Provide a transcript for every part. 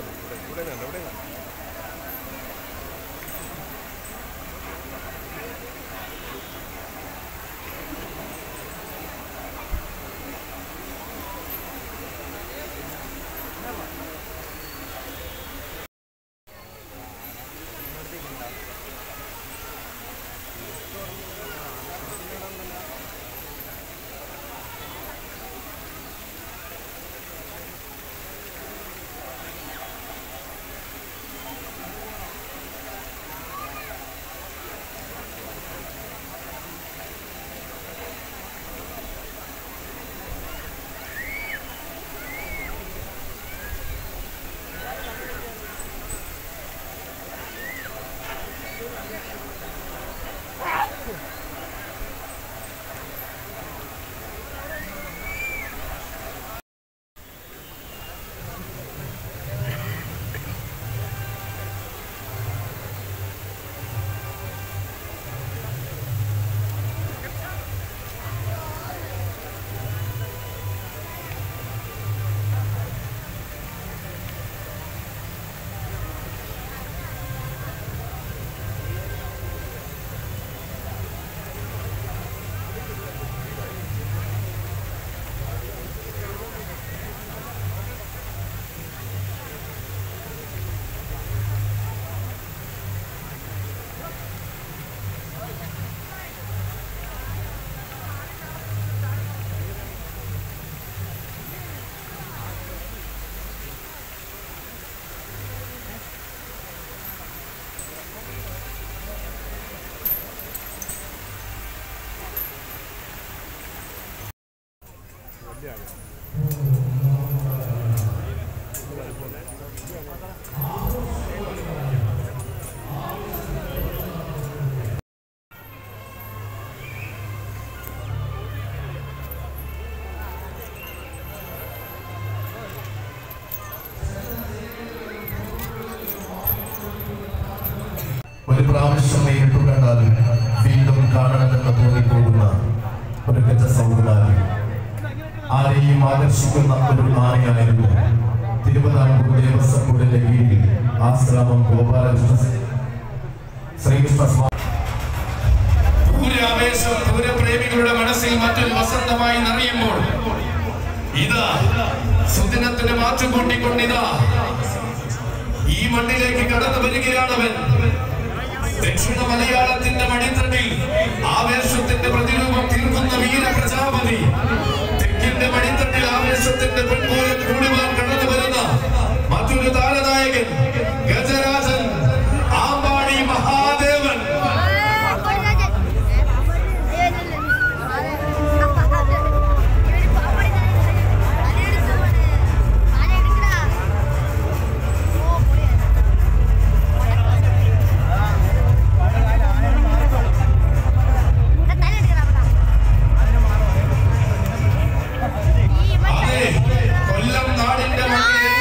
ഒരു പ്രാവശ്യം നേരിട്ടു കണ്ടാൽ വീണ്ടും കാണണമെന്ന് തോന്നിപ്പോകുന്ന ഒരു ഗജ സൗന്ദര്യം ആരെയും ആകർഷിക്കുന്ന ഒരു ആനയായിരുന്നു തിരുവിതാംകൂർ ദേവസ്വം ബോർഡിന്റെ കീഴിൽ ആശ്രാമം ഗോപാലകൃഷ്ണ ശ്രീകൃഷ്ണ സ്വാമി പൂരാവേശം പൂരപ്രേമികളുടെ മനസ്സിൽ മറ്റൊരു വസന്തമായി നിറയുമ്പോൾ ഇതാ സുദിനത്തിന് മാറ്റുകൂട്ടിക്കൊണ്ടിതാ ഈ മണ്ണിലേക്ക് കടന്നു വരികയാണവൻ ദക്ഷിണ മലയാളത്തിന്റെ മണിത്തട്ടിൽ ആവേശത്തിന്റെ പ്രതിരൂപം തീർക്കുന്ന വീര പ്രജാപതി തെക്കിന്റെ മണിത്തട്ടിൽ ആവേശത്തിന്റെ പെൺപൂരം കൂടുവാൻ കടന്നു വരുന്ന മറ്റൊരു താരനായകൻ ഗജരാജൻ ആമ്പാടി മഹാദേവൻ അതെ കൊല്ലം നാടിന്റെ മണ്ണിൽ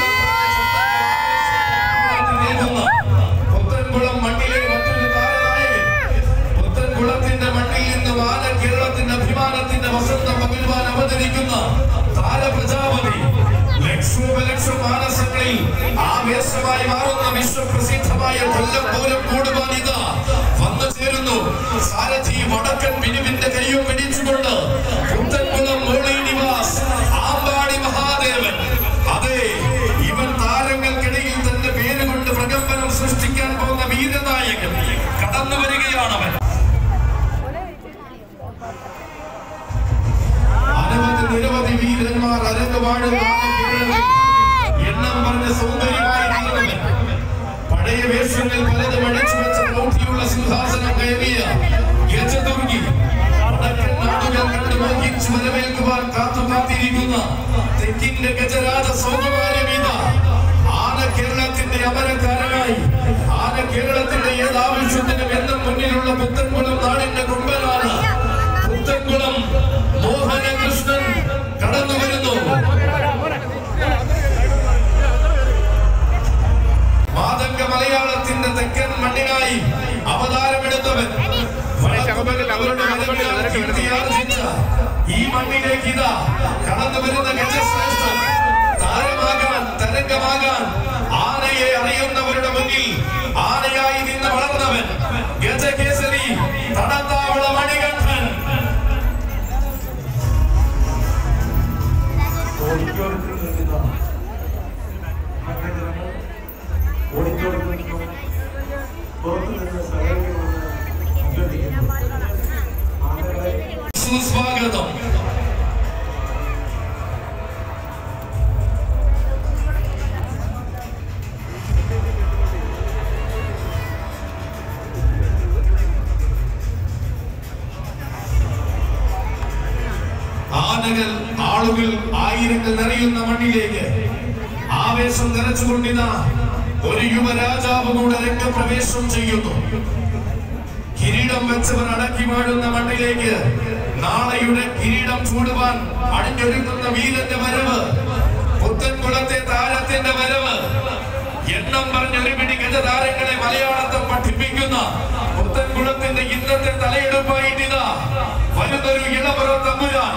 നീങ്ങുന്ന പുത്തൻകുളം മണ്ണിലെ മറ്റൊരു താരനായകൻ പുത്തൻകുളത്തിന്റെ മണ്ണിൽ നിന്ന് വാന കേരളത്തിന്റെ അഭിമാനത്തിന്റെ വസന്തം പകരുവാൻ അവതരിക്കുന്ന താരപ്രജാപതി ലക്ഷോപലക്ഷം മാനസങ്ങളിൽ ആവേശമായി മാറുന്ന വിശ്വപ്രസിദ്ധമായ കൊല്ലം പൂരം കൂടുവാൻ ഇതാ വന്നു ചേരുന്നു സാരഥി വടക്കൻ പിരിവിന്റെ കയ്യും പിടിച്ചുകൊണ്ട് പുത്തൻകുളം മോളി നിവാസ് ആമ്പാടി മഹാദേവൻ അതെ ഇവൻ താരങ്ങൾക്കിടയിൽ തന്റെ പേരുകൊണ്ട് പ്രകമ്പനം സൃഷ്ടിക്കാൻ പോകുന്ന വീരനായകൻ കടന്നു വരികയാണവൻ അനവധി നിരവധി വീരന്മാർ അരങ്ങുവാഴുന്ന കേരളത്തിൽ എണ്ണം പറഞ്ഞ സൗന്ദര്യമായി തീർന്നവൻ പഴയ വേഷങ്ങൾ പലതും അടിച്ചു വെച്ച പ്രൗഢിയുള്ള സിംഹാസനം കയറിയ ഗജദുർഗി വടക്കൻ നാടുകൾ കണ്ടു മോഹിച്ചു വരവേൽക്കുവാൻ കാത്തു കാത്തിരിക്കുന്ന തെക്കിന്റെ ഗജരാജ സൗകുമാരമിത ആന കേരളത്തിന്റെ അമരക്കാരനായി ആന കേരളത്തിന്റെ ഏതാവശ്യത്തിനും എന്നും മുന്നിലുള്ള പുത്തൻകുളം നാടിന്റെ കുമ്പനാണ് പുത്തൻകുളം മോഹനകൃഷ്ണൻ കടന്നു വരുന്നു മാതംഗ മലയാളത്തിന്റെ തെക്കൻ മണ്ണിനായി അവതാരമെടുത്തവൻ വടക്കുപകൽ അവരുടെ വരവിനാൽ കീർത്തിയാർജിച്ച ഈ മണ്ണിലേക്ക് ഇതാ കടന്നു വരുന്ന ഗജശ്രേഷ്ഠൻ താരമാകാൻ തരംഗമാകാൻ ആന മുന്നോട്ട് നിൽക്കും പുറത്തു നിന്ന് സഹകരിക്കുമെന്ന് അഭ്യർത്ഥിക്കുന്നു ആളുകളെ സുസ്വാഗതം ആനകൾ ആളുകൾ ആയിരങ്ങൾ നിറയുന്ന മണ്ണിലേക്ക് ആവേശം നിറച്ചുകൊണ്ടിരുന്ന ഒരു യുവരാജാവ് കൂടെ രംഗപ്രവേശം ചെയ്യുന്നു കിരീടം വെച്ചവർ അടക്കി വാഴുന്ന മണ്ണിലേക്ക് നാളെയുടെ കിരീടം ചൂടുവാൻ അണിഞ്ഞൊരുങ്ങുന്ന വീരന്റെ വരവ് പുത്തൻകുളത്തെ താരത്തിന്റെ വരവ് എണ്ണം പറഞ്ഞ ഒരു പിടി ഗജതാരങ്ങളെ മലയാളത്തെ പഠിപ്പിക്കുന്ന പുത്തൻകുളത്തിന്റെ ഇന്നത്തെ തലയെടുപ്പായിട്ടിതാ വരുന്നൊരു ഇളവറ തമ്പുരാൻ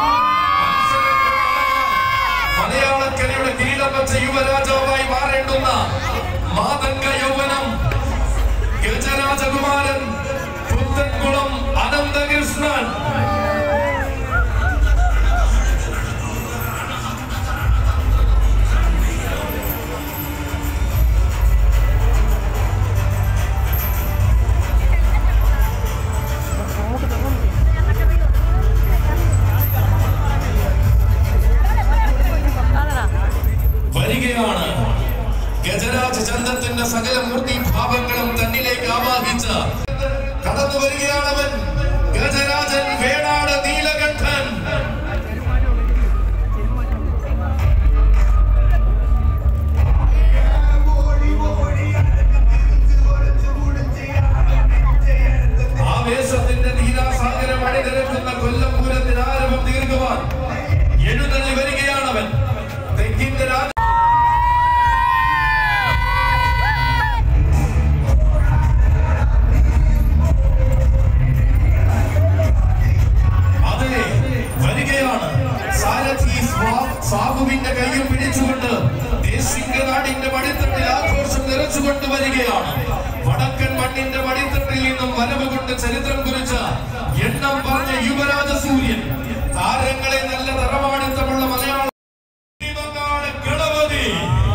മലയാളക്കരയുടെ കിരീടം വെച്ച യുവരാജാവായി മാറേണ്ടുന്ന മാതംഗ യൗവനം ഗജരാജകുമാരൻ പുത്തൻകുളം അനന്തകൃഷ്ണൻ വരികയാണ് ഗജരാജ ചന്ദ്രത്തിന്റെ സകല മൂർത്തി ഭാവങ്ങളും തന്നിലേക്ക് ആവാഹിച്ച കടന്നു വരികയാണവൻ ഗജരാജൻ വേണാട് നീലകണ്ഠൻ ആവേശത്തിന്റെ നീലാസാഗരം അണിനിരക്കുന്ന കൊല്ലം പൂരത്തിന് ആരവം തീർക്കുവാൻ എഴുന്നള്ളി വരികയാണവൻ തെക്കിന്റെ രാജ അതെ വരികയാണ് സാരഥി സ്വാ- സാബുവിന്റെ കയ്യിൽ പിടിച്ചുകൊണ്ട് ദേശിംഗനാടിന്റെ മടിത്തട്ടിൽ ആഘോഷം നിറച്ചുകൊണ്ട് വരികയാണ് വടക്കൻ മണ്ണിന്റെ മടിത്തട്ടിൽ നിന്നും വരവ് കൊണ്ട് ചരിത്രം കുറിച്ച എണ്ണം പറഞ്ഞ യുവരാജ സൂര്യൻ താരങ്ങളെ നല്ല തറവാടിത്തമുള്ള മലയാള ദീപകാല ഗണപതി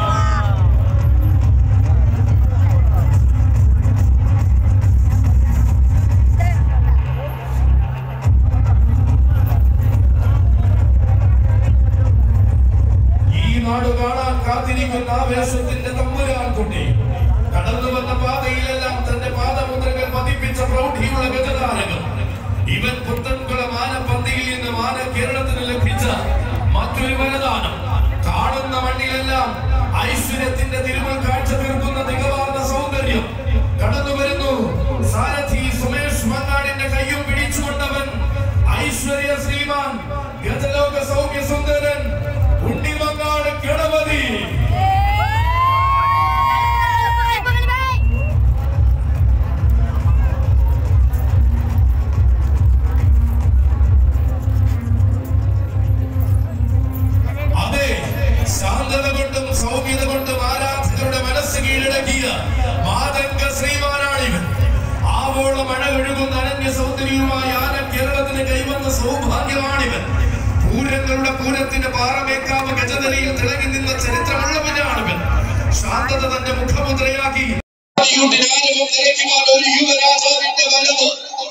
ഈ നാട് കാണാൻ കാത്തിരിക്കുന്ന ആവേശത്തിന്റെ തമ്പുരാൻ കുട്ടി കടന്നു വന്ന പാതയിലെല്ലാം തന്റെ പാദമുദ്രകൾ പതിപ്പിച്ച പ്രൗഢിയുള്ള ഗജതാരകം ഇവൻ പുത്തൻകുളം ആനപ്പന്തിയിൽ നിന്ന് ആന കേരളത്തിന് ലഭിച്ച മറ്റൊരു വരദാനം കാണുന്ന മണ്ണിലെല്ലാം ഐശ്വര്യത്തിന്റെ തിരുമൽ കാഴ്ച തീർക്കുന്ന തികവാർന്ന സൗന്ദര്യം കടന്നു വരുന്നു സാരഥി സുമേഷ് മങ്ങാടിന്റെ കയ്യും പിടിച്ചുകൊണ്ടവൻ ഐശ്വര്യ ശ്രീമാൻ ഗജലോക സൗമ്യ സുന്ദരൻ ഉണ്ണിമങ്ങാട് ഗണപതി അതെ ശാന്തത കൊണ്ടും സൗമ്യത കൊണ്ടും ആരാധകരുടെ മനസ്സ് കീഴടക്കിയ മാതംഗ ശ്രീമാനാണിവൻ ആവോള മഴ ഒഴുകുന്ന അനന്യ സൗന്ദര്യവുമായി ആന കേരളത്തിന് കൈവന്ന സൗഭാഗ്യമാണിവൻ പൂരങ്ങളുടെ പൂരത്തിന്റെ പാറമേക്കാവ് ഗജതലയിൽ തിളങ്ങി നിന്ന ചരിത്രമുള്ളവനാണിവൻ ശാന്തത തന്റെ മുഖമുദ്രയാക്കി ആരവം നിറയ്ക്കുവാൻ ഒരു യുവരാജാവിന്റെ വരവ്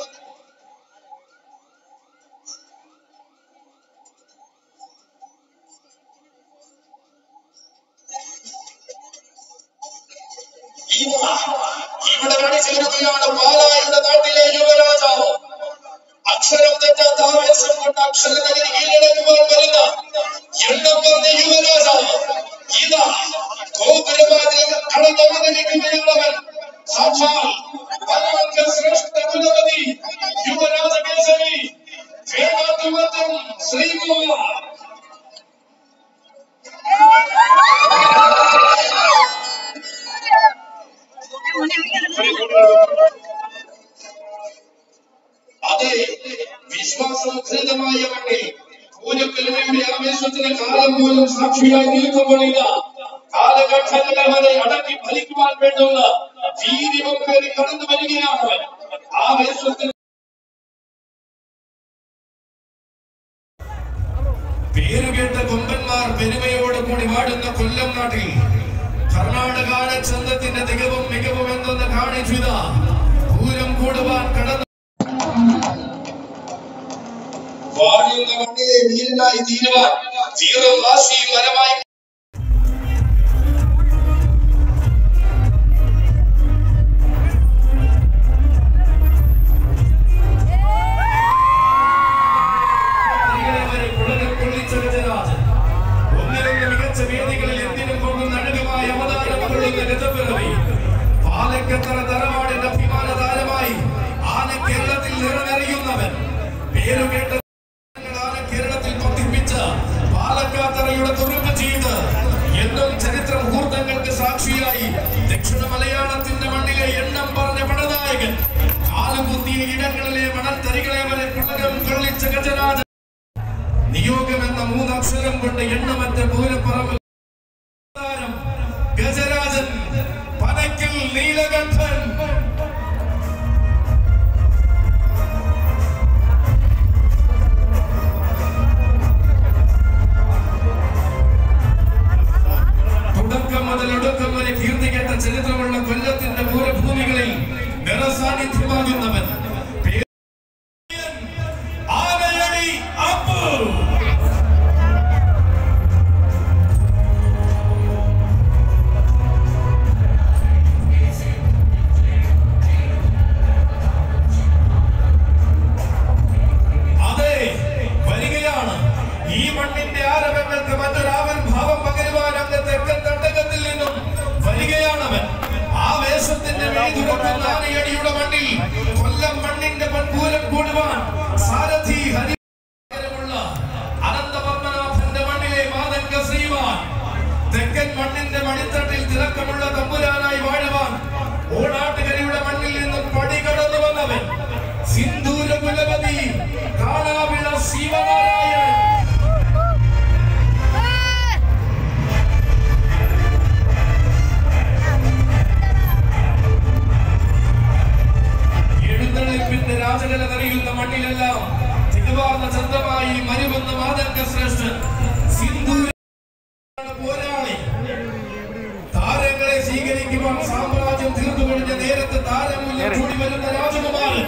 ഇതാ, ഇവിടെ മണിച്ചേരുകയാണ് പാലായുടെ നാട്ടിലെ യുവരാജാവ് അക്ഷരം തെറ്റാത്ത ആവേശം കൊണ്ട് അക്ഷരനഗരി കീഴടക്കുവാൻ വരുന്ന എണ്ണം പറഞ്ഞ യുവരാജാവ് ഇതാ ഗോപുരവാദികൾ കടന്നവതരിക്കുകയുള്ളവൻ സാക്ഷാൽ പരമക്ക ശ്രേഷ്ഠ കുലപതി യുവരാജ കേസരി വേണാട്ടുമത്തും ശ്രീകുമാർ അതെ വിശ്വാസമുഖരിതമായ മണ്ണിൽ പൂജക്കലുമയുടെ ആവേശത്തിന് കാലം പോലും സാക്ഷിയായി നിൽക്കുമ്പോഴില്ല കാലഘട്ടങ്ങളെ വരെ അടക്കി ഫലിക്കുവാൻ വേണ്ടുന്ന വീര്യം കയറി കടന്നു വരികയാണ് അവൻ. ആവേശത്തിന് പേരുകേട്ട കൊമ്പന്മാർ പെരുമയോട് കൂടി വാടുന്ന കൊല്ലം നാട്ടിൽ കർണാടകാന ചന്തത്തിന്റെ തികവും മികവും എന്തെന്ന് കാണിച്ചുത പൂരം കൂടുവാൻ കടന്നു വാഴുന്ന മണ്ണിലെ വീരനായി തീരുവാൻ വീറും വാശിയും മരമായി വരെ കുളകം കൊള്ളിച്ചെടുത്ത രാജൻ ഒന്നിനൊന്ന് മികച്ച വേദികളിൽ എന്തിനും കൊണ്ടും നടുകമായ അവതാരം കൊള്ളുന്ന ഗജപിറവി പാലക്കത്തറ തറവാടിന്റെ അഭിമാന താരമായി ആന കേരളത്തിൽ നിറനിറയുന്നവൻ പേരുകേട്ട ആന കേരളത്തിൽ പതിപ്പിച്ച പാലക്കാത്തറയുടെ തുറുപ്പ് ചെയ്ത് എന്നും ചരിത്ര മുഹൂർത്തങ്ങൾക്ക് സാക്ഷിയായി ദക്ഷിണ മലയാളത്തിന്റെ മണ്ണിലെ എണ്ണം പറഞ്ഞ പടനായകൻ കാലുകുത്തിയ ഇടങ്ങളിലെ മണൽത്തരികളെ വരെ കുളകം കൊള്ളിച്ച ഗജരാജൻ നിയോഗം എന്ന മൂന്നക്ഷരം കൊണ്ട് എണ്ണമറ്റ പൂരപ്പറമ്പ് താരം ഗജരാജൻ പനക്കൽ നീലകണ്ഠൻ തുടക്കം മുതൽ ഒടുക്കം വരെ കീർത്തി കേട്ട ചരിത്രമുള്ള കൊല്ലത്തിന്റെ പൂരഭൂമികളിൽ നിറസാന്നിധ്യമാകുന്നവൻ പേര് ആനയടി അപ്പു അതെ വരികയാണ് ഈ മണ്ണിന്റെ ആരവങ്ങൾക്ക് മറ്റൊരാവൻ ഭാവം പകരുവാൻ അങ്ങ് തെക്കൻ തട്ടകത്തിൽ നിന്നും വരികയാണവൻ ആ വേഷത്തിന്റെ മെഴി തുറക്കുന്ന ആനയടിയുടെ മണ്ണിൽ കൊല്ലം മണ്ണിന്റെ പൺപൂരം കൂടുവാൻ സാരഥി ഹരി പകരമുള്ള അനന്തപത്മനാഭന്റെ മണ്ണിലെ മാതംഗ ശ്രീമാൻ തെക്കൻ മണ്ണിന്റെ മണിത്തട്ടിൽ തിളക്കമുള്ള തമ്പുരാനായി വാഴുവാൻ ഓണാട്ടുകരയുടെ മണ്ണിൽ നിന്നും പടി കടന്നു വന്നവൻ സിന്ദൂര കുലപതി കാണാവിള ശിവനാരായണൻ എഴുന്നള്ളിപ്പിന്റെ രാജകല നിറയുന്ന മണ്ണിലെല്ലാം തിരുവാർന്ന ചന്തമായി മരുവെന്ന മാതംഗ ശ്രേഷ്ഠൻ സിന്ദൂര പോരാളി താരങ്ങളെ സ്വീകരിക്കുവാൻ സാമ്രാജ്യം തീർന്നു കഴിഞ്ഞ നേരത്തെ താരമൂല്യം കൂടി വരുന്ന രാജകുമാരൻ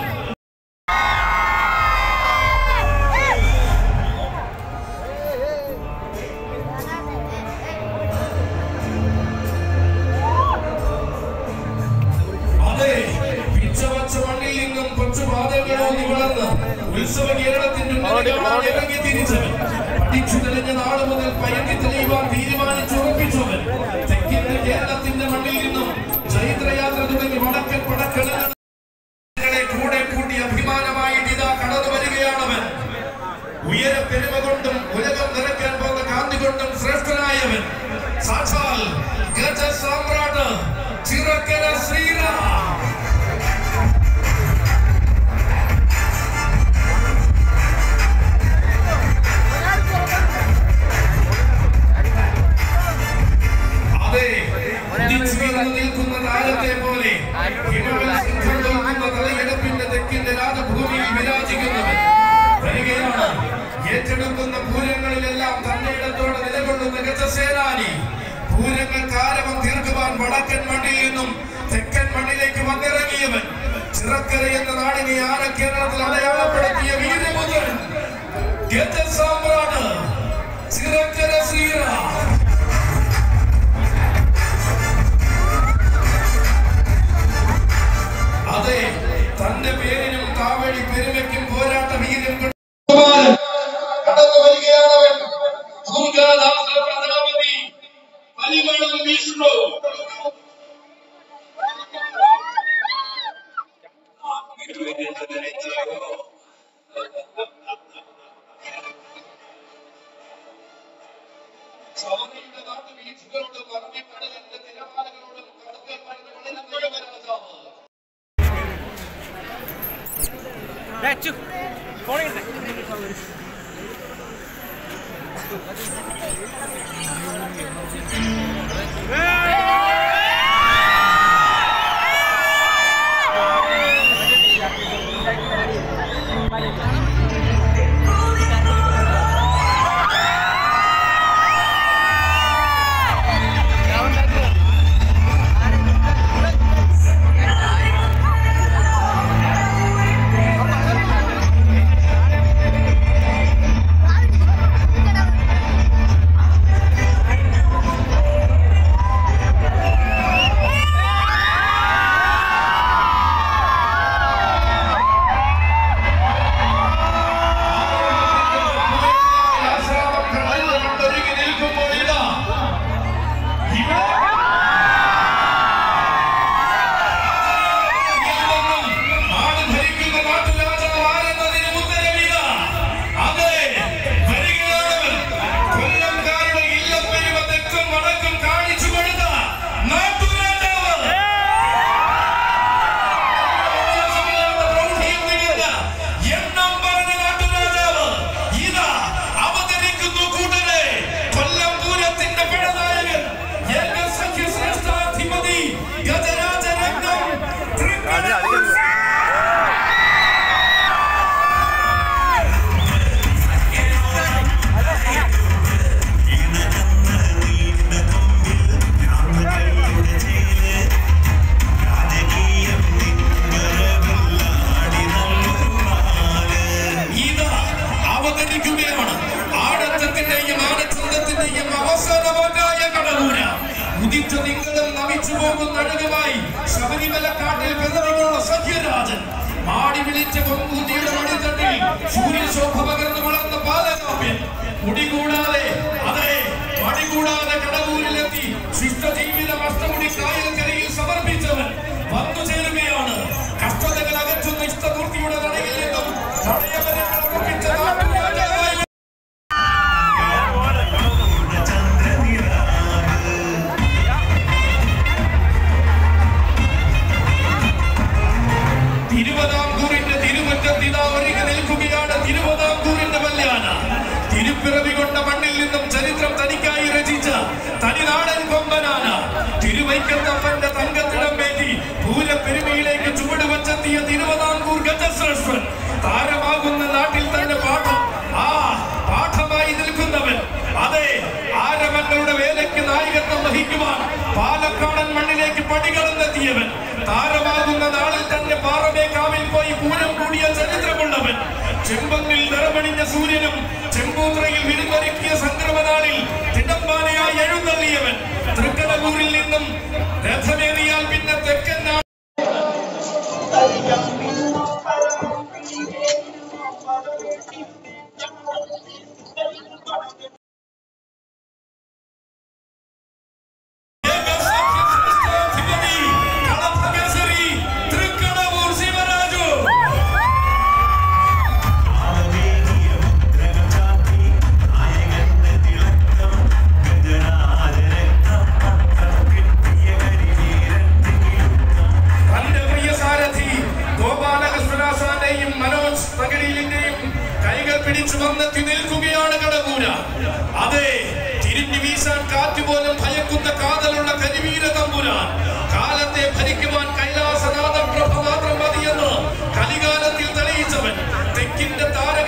അതെ പിച്ചവച്ച മണ്ണിൽ നിന്നും കൊച്ചു പാതകളോന്നി വളർന്ന് ഉത്സവ കേരളത്തിന്റെ ഉന്നതി കാണാൻ ഇറങ്ങി തിരിച്ചവൻ പഠിച്ചു തെളിഞ്ഞ നാള് മുതൽ പയറ്റി തെളിയുവാൻ തീരുമാനിച്ചുറപ്പിച്ചവൻ തെക്കിന്റെ കേരളത്തിന്റെ മണ്ണിൽ നിന്നും ചൈത്രയാത്ര തുടങ്ങി വടക്കൻ പടക്കടലുകളെ കൂടെ കൂട്ടി അഭിമാനമായിട്ട് ഇതാ കടന്നു വരികയാണവൻ ഉയര പെരുമ കൊണ്ടും ഉലകം നിറയ്ക്കാൻ പോകുന്ന കാന്തി കൊണ്ടും ശ്രേഷ്ഠനായവൻ സാക്ഷാൽ ഗജ സാമ്രാട്ട് ചിറക്കര ശ്രീരാം അതെ ഉദിച്ചുയർന്നു നിൽക്കുന്ന താരത്തെ പോലെ ഹിമവൽ സിംഹം തോൽക്കുന്ന തലയെടുപ്പിന്റെ തെക്കിന്റെ രാജഭൂമിയിൽ വിരാജിക്കുന്നവൻ വരികയാണ് ഏറ്റെടുക്കുന്ന പൂരങ്ങളിലെല്ലാം തന്റെ ഇടത്തോടെ നിലകൊള്ളുന്ന ഗജസേനാനി പൂരങ്ങൾക്ക് ആരവം തീർക്കുവാൻ വടക്കൻ മണ്ണിൽ നിന്നും തെക്കൻ മണ്ണിലേക്ക് വന്നിറങ്ങിയവൻ ചിറക്കര എന്ന നാടിനെ ആന കേരളത്തിൽ അടയാളപ്പെടുത്തിയ വീരമുദ്രൻ ഗജസാമ്രാട്ട് ചിറക്കര ശ്രീറാം അതെ തന്റെ പേരിനും കാവടി പെരുമയ്ക്കും പോരാട്ട വീര്യം കൊണ്ട് കുമാരൻ കടന്നു വരികയാണവൻ ദുർഗാദാസ പ്രജാപതി പരിമളം വിഷ്ണു സൗദിയുടെ നാട്ടുവീഥികളോടും അറബിക്കടലിന്റെ തിരമാലകളോടും കടക്കൽ പണിത് വളരുന്ന രാജാവ് Raccu, ഫോൺ എടുത്തേ പഠിച്ചു പോകുന്ന അഴകുമായി ശബരിമല കാട്ടിൽ പിറവികൊള്ള സഖ്യരാജൻ മാടി വിളിച്ച കൊമ്പൂതിയുടെ മണിത്തട്ടിൽ സൂര്യശോഭ പകർന്നു വളർന്ന ബാലകാമ്യൻ മുടികൂടാതെ അതെ മടികൂടാതെ കടവൂരിലെത്തി ശിഷ്ടജീവിതം അഷ്ടമുടി കായൽക്കരയിൽ സമർപ്പിച്ചവൻ വന്നു ചേരുകയാണ് കഷ്ടതകൾ അകറ്റുന്ന ഇഷ്ടപൂർത്തിയുടെ നടയിൽ നിന്നും തടയവരെ കടപ്പിച്ച നാട്ടുരാജാവായി തിരുവിതാംകൂറിന്റെ തിരുമുറ്റത്തിതാ ഒരുങ്ങി നിൽക്കുകയാണ് തിരുവിതാംകൂറിന്റെ കല്യാണ തിരുപ്പിറവി കൊണ്ട മണ്ണിൽ നിന്നും ചരിത്രം തനിക്കായി രചിച്ച തനിനാടൻ കൊമ്പനാന തിരുവൈക്കത്തപ്പന്റെ തങ്കത്തിടം വേണ്ടി പൂരപ്പെരുമയിലേക്ക് ചുവട് വച്ചെത്തിയ തിരുവിതാംകൂർ ഗജശ്രേഷ്ഠൻ താരമാകുന്ന നാട്ടിൽ തന്നെ പാഠം ആ പാഠമായി നിൽക്കുന്നവൻ അതെ ആരവങ്ങളുടെ വേലയ്ക്ക് നായകത്വം വഹിക്കുവാൻ പാലക്കാടൻ മണ്ണിലേക്ക് പടികളെന്നെത്തിയവൻ താരമാകുന്ന നാളിൽ തന്നെ പാറമേക്കാവിൽ പോയി പൂരം കൂടിയ ചരിത്രമുള്ളവൻ ചെമ്പന്നിൽ നിറമണിഞ്ഞ സൂര്യനും ചെമ്പൂത്രയിൽ വിരുന്നൊരുക്കിയ സംക്രമനാളിൽ തിടമ്പാനയായി എഴുന്നള്ളിയവൻ തൃക്കടവൂരിൽ നിന്നും രഥമേറിയാൽ പിന്നെ തെക്കൻ നാ- ഏകസാഖ്യശ്രേഷ്ഠാധിപതി, കളഭകേസരി, തൃക്കടവൂർ ശിവരാജു തന്റെ പ്രിയ സാരഥി ഗോപാലകൃഷ്ണദാസാന്റെയും മനോജ് തകടിയിലിന്റെയും കൈകൾ പിടിച്ചു വന്നെത്തി നിൽക്കുകയാണ് കടകൂര അതെ തിരിഞ്ഞു വീശാൻ കാറ്റുപോലും ഭയക്കുന്ന കാതലുള്ള കരിവീര തമ്പുരാൻ കാലത്തെ ഭരിക്കുവാൻ കൈലാസനാഥ പ്രഭ മാത്രം മതിയെന്ന് കലികാലത്തിൽ തെളിയിച്ചവൻ തെക്കിന്റെ താര